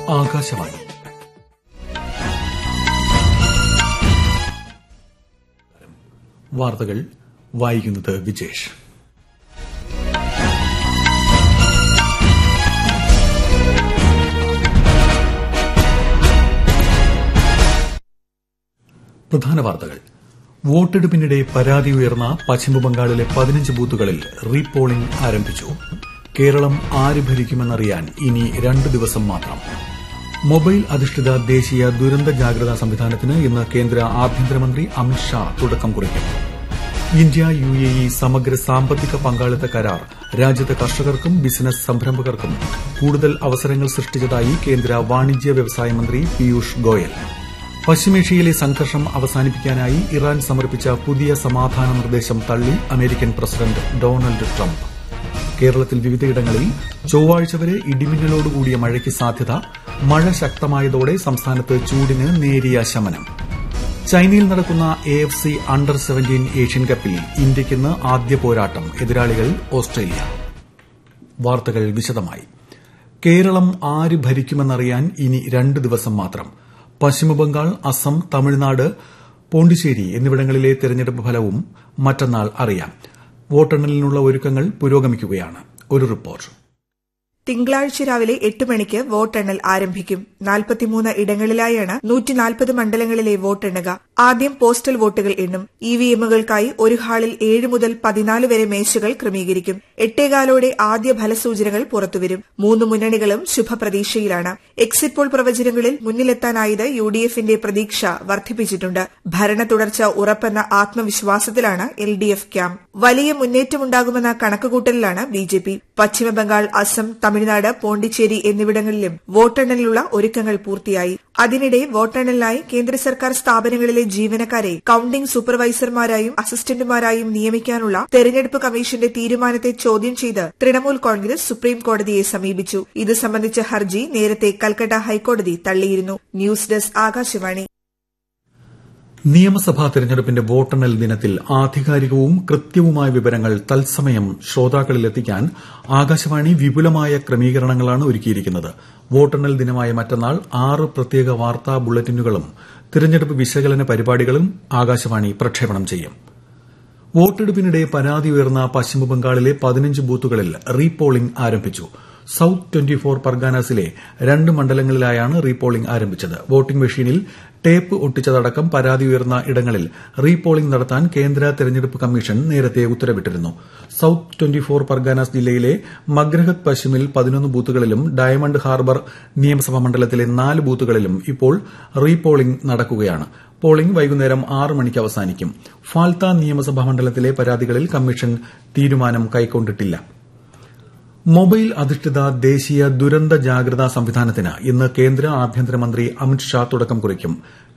ആകാശവാണി വാർത്തകൾ വായിക്കുന്നത് വിജേഷ് പ്രധാന വാർത്തകൾ വോട്ടെടുപ്പിനിടെ പരാതി ഉയർന്ന പശ്ചിമബംഗാളിലെ പതിനഞ്ച് ബൂത്തുകളിൽ റീപോളിംഗ് ആരംഭിച്ചു കേരളം ആര് ഭരിക്കുമെന്നറിയാൻ ഇനി രണ്ട് ദിവസം മാത്രം മൊബൈൽ അധിഷ്ഠിത ദേശീയ ദുരന്ത ജാഗ്രതാ സംവിധാനത്തിന് ഇന്ന് കേന്ദ്ര ആഭ്യന്തരമന്ത്രി അമിത് ഷാ തുടക്കം കുറിക്കും ഇന്ത്യ യു എ ഇ സമഗ്ര സാമ്പത്തിക പങ്കാളിത്ത കരാർ രാജ്യത്തെ കർഷകർക്കും ബിസിനസ് സംരംഭകർക്കും കൂടുതൽ അവസരങ്ങൾ സൃഷ്ടിച്ചതായി കേന്ദ്ര വാണിജ്യ വ്യവസായ മന്ത്രി പീയൂഷ് ഗോയൽ പശ്ചിമേഷ്യയിലെ സംഘർഷം അവസാനിപ്പിക്കാനായി ഇറാൻ സമർപ്പിച്ച പുതിയ സമാധാന നിർദ്ദേശം തള്ളി അമേരിക്കൻ പ്രസിഡന്റ് ഡൊണാൾഡ് ട്രംപ് കേരളത്തിൽ വിവിധയിടങ്ങളിൽ ചൊവ്വാഴ്ച വരെ ഇടിമിന്നലോടുകൂടിയ മഴയ്ക്ക് സാധ്യത മഴ ശക്തമായതോടെ സംസ്ഥാനത്ത് ചൂടിന് നേരിയ ശമനം ചൈനയിൽ നടക്കുന്ന A F C under seventeen Asian കപ്പിൽ ഇന്ത്യയ്ക്കിന്ന് ആദ്യ പോരാട്ടം എതിരാളികൾ ഓസ്ട്രേലിയ വാർത്തകൾ വിശദമായി കേരളം ആര് ഭരിക്കുമെന്നറിയാൻ ഇനി രണ്ട് ദിവസം മാത്രം പശ്ചിമബംഗാൾ അസം തമിഴ്നാട് പോണ്ടിച്ചേരി എന്നിവിടങ്ങളിലെ തെരഞ്ഞെടുപ്പ് ഫലവും മറ്റന്നാൾ അറിയാം വോട്ടെണ്ണലിനുള്ള ഒരുക്കങ്ങൾ പുരോഗമിക്കുകയാണ് ഒരു റിപ്പോർട്ട് തിങ്കളാഴ്ച രാവിലെ എട്ട് മണിക്ക് വോട്ടെണ്ണൽ ആരംഭിക്കും നാൽപ്പത്തിമൂന്ന് ഇടങ്ങളിലായാണ് നൂറ്റിനാൽപ്പത് മണ്ഡലങ്ങളിലെ വോട്ടെണ്ണുക ആദ്യം പോസ്റ്റൽ വോട്ടുകൾ എണ്ണും ഇവിഎമ്മുകൾക്കായി ഒരു ഹാളിൽ ഏഴ് മുതൽ പതിനാല് വരെ മേശകൾ ക്രമീകരിക്കും എട്ടേകാലോടെ ആദ്യ ഫലസൂചനകൾ പുറത്തുവരും മൂന്ന് മുന്നണികളും ശുഭപ്രതീക്ഷയിലാണ് എക്സിറ്റ് പോൾ പ്രവചനങ്ങളിൽ മുന്നിലെത്താനായത് യു ഡി എഫിന്റെ പ്രതീക്ഷ വർദ്ധിപ്പിച്ചിട്ടുണ്ട് ഭരണ തുടർച്ച ഉറപ്പെന്ന ആത്മവിശ്വാസത്തിലാണ് എൽ ഡി എഫ് ക്യാമ്പ് വലിയ മുന്നേറ്റമുണ്ടാകുമെന്ന കണക്കുകൂട്ടലിലാണ് B J P Paschimbangal Assam Tamil Nadu Pondicherry എന്നിവിടങ്ങളിലും വോട്ടെണ്ണലിനുള്ള ഒരുക്കങ്ങൾ പൂർത്തിയായി അതിനിടെ വോട്ടെണ്ണലിനായി കേന്ദ്ര സർക്കാർ സ്ഥാപനങ്ങളിലെ ജീവനക്കാരെ കൌണ്ടിംഗ് സൂപ്പർവൈസർമാരായും അസിസ്റ്റന്റുമാരായും നിയമിക്കാനുള്ള തെരഞ്ഞെടുപ്പ് കമ്മീഷന്റെ തീരുമാനത്തെ ചോദ്യം ചെയ്ത് തൃണമൂൽ കോൺഗ്രസ് സുപ്രീം കോടതിയെ സമീപിച്ചു ഇത് സംബന്ധിച്ച ഹർജി നേരത്തെ കൽക്കട്ട ഹൈക്കോടതി തള്ളിയിരുന്നു ന്യൂസ് ഡെസ്ക് ആകാശവാണി നിയമസഭാ തെരഞ്ഞെടുപ്പിന്റെ വോട്ടെണ്ണൽ ദിനത്തിൽ ആധികാരികവും കൃത്യവുമായ വിവരങ്ങൾ തത്സമയം ശ്രോതാക്കളിലെത്തിക്കാൻ ആകാശവാണി വിപുലമായ ക്രമീകരണങ്ങളാണ് ഒരുക്കിയിരിക്കുന്നത് വോട്ടെണ്ണൽ ദിനമായ മറ്റന്നാൾ ആറ് പ്രത്യേക വാർത്താ ബുള്ളറ്റിനുകളും തെരഞ്ഞെടുപ്പ് വിശകലന പരിപാടികളും ആകാശവാണി പ്രക്ഷേപണം ചെയ്യും വോട്ടെടുപ്പിനിടെ പരാതി ഉയർന്ന പശ്ചിമബംഗാളിലെ പതിനഞ്ച് ബൂത്തുകളിൽ റീപോളിംഗ് ആരംഭിച്ചു സൌത്ത് ട്വന്റി ഫോർ പർഗാനാസിലെ രണ്ട് മണ്ഡലങ്ങളിലായാണ് റീപോളിംഗ് ആരംഭിച്ചത് വോട്ടിംഗ് മെഷീനിൽ ടേപ്പ് ഒട്ടിച്ചതടക്കം പരാതി ഉയർന്ന ഇടങ്ങളിൽ റീപോളിംഗ് നടത്താൻ കേന്ദ്ര തെരഞ്ഞെടുപ്പ് കമ്മീഷൻ നേരത്തെ ഉത്തരവിട്ടിരുന്നു സൌത്ത് ട്വന്റി ഫോർ പർഗാനാസ് ജില്ലയിലെ മഗ്രഹത് പശ്ചിമിൽ പതിനൊന്ന് ബൂത്തുകളിലും ഡയമണ്ട് ഹാർബർ നിയമസഭാ മണ്ഡലത്തിലെ നാല് ബൂത്തുകളിലും ഇപ്പോൾ റീപോളിംഗ് നടക്കുകയാണ് പോളിംഗ് വൈകുന്നേരം ആറ് മണിക്ക് അവസാനിക്കും ഫാൽത്ത നിയമസഭാ മണ്ഡലത്തിലെ പരാതികളിൽ കമ്മീഷൻ തീരുമാനം കൈക്കൊണ്ടിട്ടില്ല മൊബൈൽ അധിഷ്ഠിത ദേശീയ ദുരന്ത ജാഗ്രതാ സംവിധാനത്തിന് ഇന്ന് കേന്ദ്ര ആഭ്യന്തരമന്ത്രി അമിത് ഷാ തുടക്കം കുറിക്കും